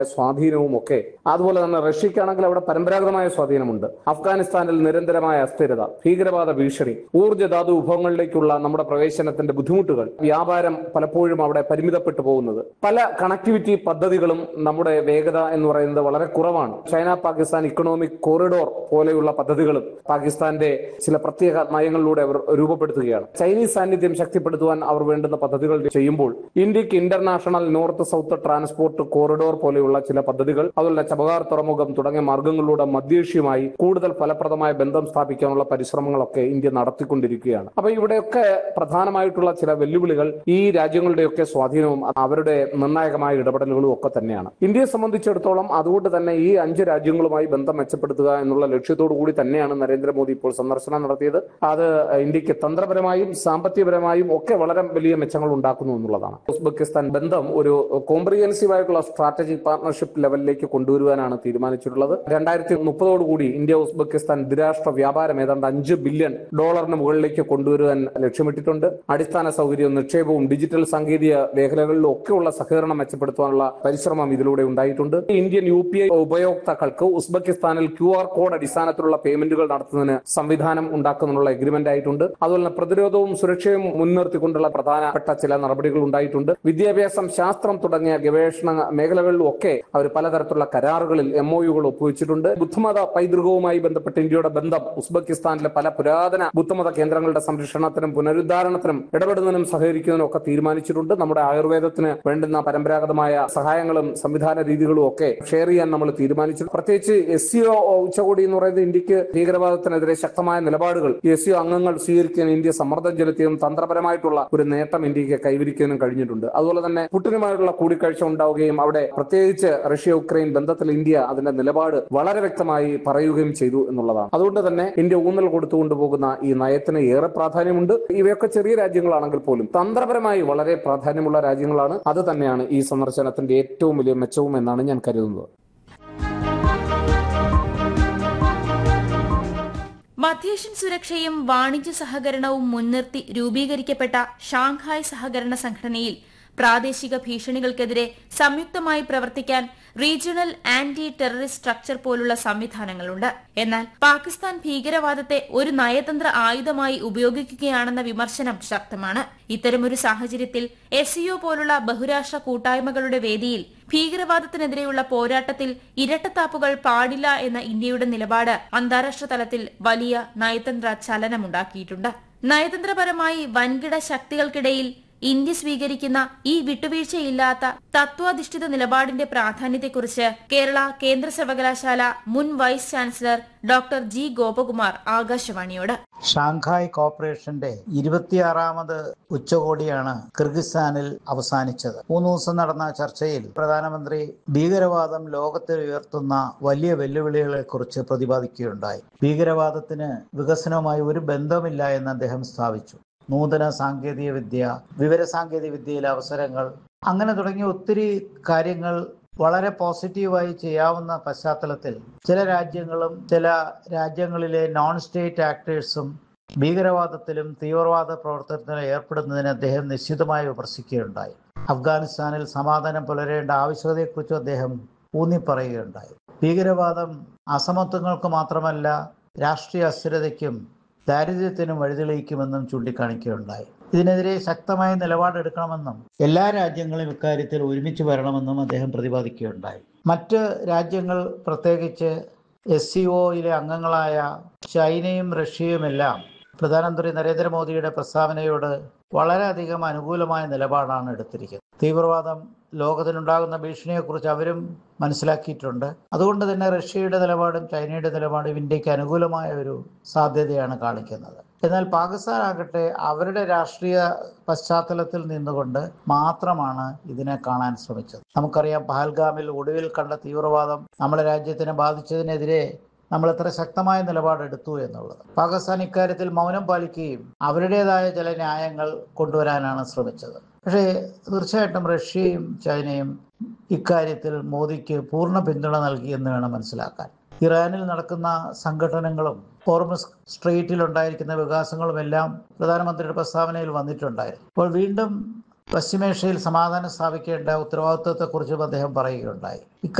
സ്വാധീനവും ഒക്കെ അതുപോലെ തന്നെ റഷ്യക്കാണെങ്കിൽ അവിടെ പരമ്പരാഗതമായ സ്വാധീനമുണ്ട് അഫ്ഗാനിസ്ഥാനിൽ നിരന്തരമായ അസ്ഥിരത ഭീകരവാദ ഭീഷണി ഊർജ്ജ ധാതു വിഭവങ്ങളിലേക്കുള്ള നമ്മുടെ പ്രവേശനത്തിന്റെ ബുദ്ധിമുട്ടുകൾ വ്യാപാരം പലപ്പോഴും അവിടെ പരിമിതപ്പെട്ടു പോകുന്നത് പല കണക്ടിവിറ്റി പദ്ധതികളും നമ്മുടെ വേഗത എന്ന് പറയുന്നത് വളരെ കുറവാണ് ചൈന പാകിസ്ഥാൻ ഇക്കണോമിക് കോറിഡോർ പോലെയുള്ള പദ്ധതികളും പാകിസ്ഥാന്റെ ചില പ്രത്യേക നയങ്ങളിലൂടെ അവർ രൂപപ്പെടുത്തുകയാണ് ചൈനീസ് സാന്നിധ്യം ശക്തിപ്പെടുത്തുവാൻ അവർ വേണ്ടുന്ന പദ്ധതികൾ ചെയ്യുമ്പോൾ ഇന്ത്യക്ക് international north south transport corridor പോലെയുള്ള ചില പദ്ധതികൾ അതുപോലെ ചബഹാർ തുറമുഖം തുടങ്ങിയ മാർഗങ്ങളിലൂടെ മധ്യേഷ്യയുമായി കൂടുതൽ ഫലപ്രദമായ ബന്ധം സ്ഥാപിക്കാനുള്ള പരിശ്രമങ്ങളൊക്കെ ഇന്ത്യ നടത്തിക്കൊണ്ടിരിക്കുകയാണ് അപ്പൊ ഇവിടെയൊക്കെ പ്രധാനമായിട്ടുള്ള ചില വെല്ലുവിളികൾ ഈ രാജ്യങ്ങളുടെയൊക്കെ സ്വാധീനവും അവരുടെ നിർണായകമായ ഇടപെടലുകളും ഒക്കെ തന്നെയാണ് ഇന്ത്യയെ സംബന്ധിച്ചിടത്തോളം അതുകൊണ്ട് തന്നെ ഈ അഞ്ച് രാജ്യങ്ങളുമായി ബന്ധം മെച്ചപ്പെടുത്തുക എന്നുള്ള ലക്ഷ്യത്തോടു കൂടി തന്നെയാണ് നരേന്ദ്രമോദി ഇപ്പോൾ സന്ദർശനം നടത്തിയത് അത് ഇന്ത്യക്ക് തന്ത്രപരമായും സാമ്പത്തികപരമായും ഒക്കെ വളരെ വലിയ മെച്ചങ്ങൾ ഉണ്ടാക്കുന്നു എന്നുള്ളതാണ് ഉസ്ബെക്കിസ്ഥാൻ ബന്ധം ഒരു കോംപ്രിഹെൻസീവ് ആയിട്ടുള്ള സ്ട്രാറ്റജിക് പാർട്ണർഷിപ്പ് ലെവലിലേക്ക് കൊണ്ടുവരുവാനാണ് തീരുമാനിച്ചിട്ടുള്ളത് രണ്ടായിരത്തി മുപ്പതോടുകൂടി ഇന്ത്യ ഉസ്ബെക്കിസ്ഥാൻ ദ്വിരാഷ്ട്ര വ്യാപാരം ഏതാണ്ട് അഞ്ച് ബില്യൺ ഡോളറിന് മുകളിലേക്ക് കൊണ്ടുവരുവാൻ ലക്ഷ്യമിട്ടിട്ടുണ്ട് അടിസ്ഥാന സൗകര്യവും നിക്ഷേപവും ഡിജിറ്റൽ സാങ്കേതിക മേഖലകളിലും ഒക്കെയുള്ള സഹകരണം മെച്ചപ്പെടുത്താനുള്ള പരിശ്രമം ഇതിലൂടെ ഉണ്ടായിട്ടുണ്ട് ഇന്ത്യൻ യു പി ഐ ഉപയോക്താക്കൾക്ക് ഉസ്ബെക്കിസ്ഥാനിൽ ക്യു ആർ കോഡ് അടിസ്ഥാനത്തിലുള്ള പേയ്മെന്റുകൾ നടത്തുന്നതിന് സംവിധാനം ഉണ്ടാക്കുന്നതിനുള്ള എഗ്രിമെന്റ് ആയിട്ടുണ്ട് അതുപോലെ തന്നെ പ്രതിരോധവും സുരക്ഷയും മുൻനിർത്തിക്കൊണ്ടുള്ള പ്രധാനപ്പെട്ട ചില നടപടികൾ ഉണ്ടായിട്ടുണ്ട് വിദ്യാഭ്യാസം ശാസ്ത്രം തുടങ്ങിയ ഗവേഷണ മേഖലകളിലും ഒക്കെ അവർ പലതരത്തിലുള്ള കരാറുകളിൽ എം ഒ യുകൾ ഒപ്പുവെച്ചിട്ടുണ്ട് ബുദ്ധമത പൈതൃകവുമായി ബന്ധപ്പെട്ട് ഇന്ത്യയുടെ ബന്ധം ഉസ്ബെക്കിസ്ഥാനിലെ പല പുരാതന ബുദ്ധമത കേന്ദ്രങ്ങളുടെ സംരക്ഷണത്തിനും പുനരുദ്ധാരണത്തിനും ഇടപെടുന്നതിനും സഹകരിക്കുന്നതിനും ഒക്കെ തീരുമാനിച്ചിട്ടുണ്ട് നമ്മുടെ ആയുർവേദത്തിന് വേണ്ടുന്ന പരമ്പരാഗതമായ സഹായങ്ങളും സംവിധാന രീതികളും ഒക്കെ ഷെയർ ചെയ്യാൻ നമ്മൾ തീരുമാനിച്ചു പ്രത്യേകിച്ച് എസ് സിഒ ഉച്ചകോടി എന്ന് പറയുന്നത് ഇന്ത്യക്ക് ഭീകരവാദത്തിനെതിരെ ശക്തമായ നിലപാടുകൾ എസ് സിഒ അംഗങ്ങൾ സ്വീകരിക്കാൻ ഇന്ത്യ സമ്മർദ്ദം ചെലുത്തിയതും തന്ത്രപരമായിട്ടുള്ള ഒരു നേട്ടം ഇന്ത്യക്ക് കൈവരിക്കാനും കഴിഞ്ഞിട്ടുണ്ട് അതുപോലെ തന്നെ പുട്ടിനുമായിട്ടുള്ള കൂടിക്കാഴ്ച ഉണ്ടാവുകയും അവിടെ പ്രത്യേകിച്ച് റഷ്യ ഉക്രൈൻ ബന്ധത്തിൽ ഇന്ത്യ അതിന്റെ നിലപാട് വളരെ വ്യക്തമായി പറയുകയും ചെയ്തു എന്നുള്ളതാണ് അതുകൊണ്ട് തന്നെ ഇന്ത്യ ഊന്നൽ കൊടുത്തുകൊണ്ട് പോകുന്ന ഈ നയത്തിന് ഏറെ പ്രാധാന്യമുണ്ട് ഇവയൊക്കെ ചെറിയ രാജ്യങ്ങളാണെങ്കിൽ പോലും തന്ത്രപരമായി വളരെ പ്രാധാന്യമുള്ള രാജ്യങ്ങളാണ് അത് തന്നെയാണ് ഈ സന്ദർശനത്തിന്റെ ഏറ്റവും വലിയ മെച്ചവും എന്നാണ് ഞാൻ കരുതുന്നത് മധ്യേഷ്യൻ സുരക്ഷയും വാണിജ്യ സഹകരണവും മുൻനിർത്തി രൂപീകരിക്കപ്പെട്ട ഷാങ്ഹായ് സഹകരണ സംഘടനയിൽ പ്രാദേശിക ഭീഷണികൾക്കെതിരെ സംയുക്തമായി പ്രവർത്തിക്കാൻ റീജിയണൽ ആന്റി ടെററിസ്റ്റ് സ്ട്രക്ചർ പോലുള്ള സംവിധാനങ്ങളുണ്ട് എന്നാൽ പാകിസ്ഥാൻ ഭീകരവാദത്തെ ഒരു നയതന്ത്ര ആയുധമായി ഉപയോഗിക്കുകയാണെന്ന വിമർശനം ശക്തമാണ് ഇത്തരമൊരു സാഹചര്യത്തിൽ എസ് പോലുള്ള ബഹുരാഷ്ട്ര കൂട്ടായ്മകളുടെ വേദിയിൽ ഭീകരവാദത്തിനെതിരെയുള്ള പോരാട്ടത്തിൽ ഇരട്ടത്താപ്പുകൾ പാടില്ല എന്ന ഇന്ത്യയുടെ നിലപാട് അന്താരാഷ്ട്ര തലത്തിൽ വലിയ നയതന്ത്ര ചലനമുണ്ടാക്കിയിട്ടുണ്ട് നയതന്ത്രപരമായി വൻകിട ശക്തികൾക്കിടയിൽ ഇന്ത്യ സ്വീകരിക്കുന്ന ഈ വിട്ടുവീഴ്ചയില്ലാത്ത തത്വാധിഷ്ഠിത നിലപാടിന്റെ പ്രാധാന്യത്തെക്കുറിച്ച് കേരള കേന്ദ്ര സർവകലാശാല മുൻ vice chancellor doctor G Gopakumar ആകാശവാണിയോട് ഷാങ്ഹായ് കോർപ്പറേഷന്റെ ഇരുപത്തിയാറാമത് ഉച്ചകോടിയാണ് കിർഗിസ്ഥാനിൽ അവസാനിച്ചത് മൂന്ന് ദിവസം നടന്ന ചർച്ചയിൽ പ്രധാനമന്ത്രി ഭീകരവാദം ലോകത്തിൽ ഉയർത്തുന്ന വലിയ വെല്ലുവിളികളെ കുറിച്ച് പ്രതിപാദിക്കുകയുണ്ടായി ഭീകരവാദത്തിന് വികസനവുമായി ഒരു ബന്ധമില്ല എന്ന് അദ്ദേഹം സ്ഥാപിച്ചു നൂതന സാങ്കേതിക വിദ്യ വിവര സാങ്കേതിക വിദ്യയിലെ അവസരങ്ങൾ അങ്ങനെ തുടങ്ങിയ ഒത്തിരി കാര്യങ്ങൾ വളരെ പോസിറ്റീവായി ചെയ്യാവുന്ന പശ്ചാത്തലത്തിൽ ചില രാജ്യങ്ങളും ചില രാജ്യങ്ങളിലെ നോൺ സ്റ്റേറ്റ് ആക്ടേഴ്സും ഭീകരവാദത്തിലും തീവ്രവാദ പ്രവർത്തനത്തിലും ഏർപ്പെടുന്നതിന് അദ്ദേഹം നിശ്ചിതമായി വിമർശിക്കുകയുണ്ടായി അഫ്ഗാനിസ്ഥാനിൽ സമാധാനം പുലരേണ്ട ആവശ്യകതയെക്കുറിച്ചും അദ്ദേഹം ഊന്നിപ്പറയുകയുണ്ടായി ഭീകരവാദം അസമത്വങ്ങൾക്ക് മാത്രമല്ല രാഷ്ട്രീയ അസ്ഥിരതയ്ക്കും ദാരിദ്ര്യത്തിനും വഴിതെളിയിക്കുമെന്നും ചൂണ്ടിക്കാണിക്കുകയുണ്ടായി ഇതിനെതിരെ ശക്തമായ നിലപാടെടുക്കണമെന്നും എല്ലാ രാജ്യങ്ങളും ഇക്കാര്യത്തിൽ ഒരുമിച്ച് വരണമെന്നും അദ്ദേഹം പ്രതിപാദിക്കുകയുണ്ടായി മറ്റ് രാജ്യങ്ങൾ പ്രത്യേകിച്ച് എസ് സി ഒയിലെ അംഗങ്ങളായ ചൈനയും റഷ്യയുമെല്ലാം പ്രധാനമന്ത്രി നരേന്ദ്രമോദിയുടെ പ്രസ്താവനയോട് വളരെയധികം അനുകൂലമായ നിലപാടാണ് എടുത്തിരിക്കുന്നത് തീവ്രവാദം ലോകത്തിനുണ്ടാകുന്ന ഭീഷണിയെക്കുറിച്ച് അവരും മനസ്സിലാക്കിയിട്ടുണ്ട് അതുകൊണ്ട് തന്നെ റഷ്യയുടെ നിലപാടും ചൈനയുടെ നിലപാടും ഇന്ത്യക്ക് അനുകൂലമായ ഒരു സാധ്യതയാണ് കാണിക്കുന്നത് എന്നാൽ പാകിസ്ഥാൻ ആകട്ടെ അവരുടെ രാഷ്ട്രീയ പശ്ചാത്തലത്തിൽ നിന്നുകൊണ്ട് മാത്രമാണ് ഇതിനെ കാണാൻ ശ്രമിച്ചത് നമുക്കറിയാം പഹൽഗാമിൽ ഒടുവിൽ കണ്ട തീവ്രവാദം നമ്മുടെ രാജ്യത്തിനെ ബാധിച്ചതിനെതിരെ നമ്മൾ എത്ര ശക്തമായ നിലപാടെടുത്തു എന്നുള്ളത് പാകിസ്ഥാൻ ഇക്കാര്യത്തിൽ മൗനം പാലിക്കുകയും അവരുടേതായ ചില ന്യായങ്ങൾ കൊണ്ടുവരാനാണ് ശ്രമിച്ചത് പക്ഷേ തീർച്ചയായിട്ടും റഷ്യയും ചൈനയും ഇക്കാര്യത്തിൽ മോദിക്ക് പൂർണ്ണ പിന്തുണ നൽകിയെന്ന് വേണം മനസ്സിലാക്കാൻ ഇറാനിൽ നടക്കുന്ന സംഘടനകളും ഹോർമസ് സ്ട്രീറ്റിൽ ഉണ്ടായിരിക്കുന്ന വികാസങ്ങളും എല്ലാം പ്രധാനമന്ത്രിയുടെ പ്രസ്താവനയിൽ വന്നിട്ടുണ്ടായിരുന്നു അപ്പോൾ വീണ്ടും പശ്ചിമേഷ്യയിൽ സമാധാനം സ്ഥാപിക്കേണ്ട ഉത്തരവാദിത്വത്തെക്കുറിച്ചും അദ്ദേഹം പറയുകയുണ്ടായി